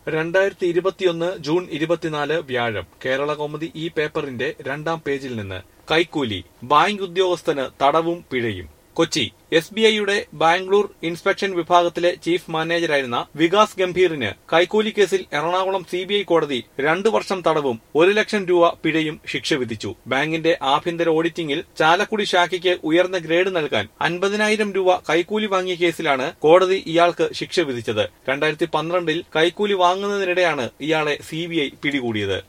രണ്ടായിരത്തി ഇരുപത്തിയൊന്ന് ജൂൺ ഇരുപത്തിനാല് വ്യാഴം കേരള കൗമുദി ഈ പേപ്പറിന്റെ രണ്ടാം പേജിൽ നിന്ന് കൈക്കൂലി ബാങ്ക് ഉദ്യോഗസ്ഥന് തടവും പിഴയും കൊച്ചി എസ് ബി ഐയുടെ ബാംഗ്ലൂർ ഇൻസ്പെക്ഷൻ വിഭാഗത്തിലെ ചീഫ് മാനേജരായിരുന്ന വികാസ് ഗംഭീറിന് കൈക്കൂലി കേസിൽ എറണാകുളം സി ബി ഐ കോടതി രണ്ടു വർഷം തടവും ഒരു ലക്ഷം രൂപ പിഴയും ശിക്ഷ വിധിച്ചു ബാങ്കിന്റെ ആഭ്യന്തര ഓഡിറ്റിംഗിൽ ചാലക്കുടി ശാഖയ്ക്ക് ഉയർന്ന ഗ്രേഡ് നൽകാൻ അൻപതിനായിരം രൂപ കൈക്കൂലി വാങ്ങിയ കേസിലാണ് കോടതി ഇയാൾക്ക് ശിക്ഷ വിധിച്ചത് രണ്ടായിരത്തി പന്ത്രണ്ടിൽ കൈക്കൂലി വാങ്ങുന്നതിനിടെയാണ് ഇയാളെ സി ബി ഐ പിടികൂടിയത്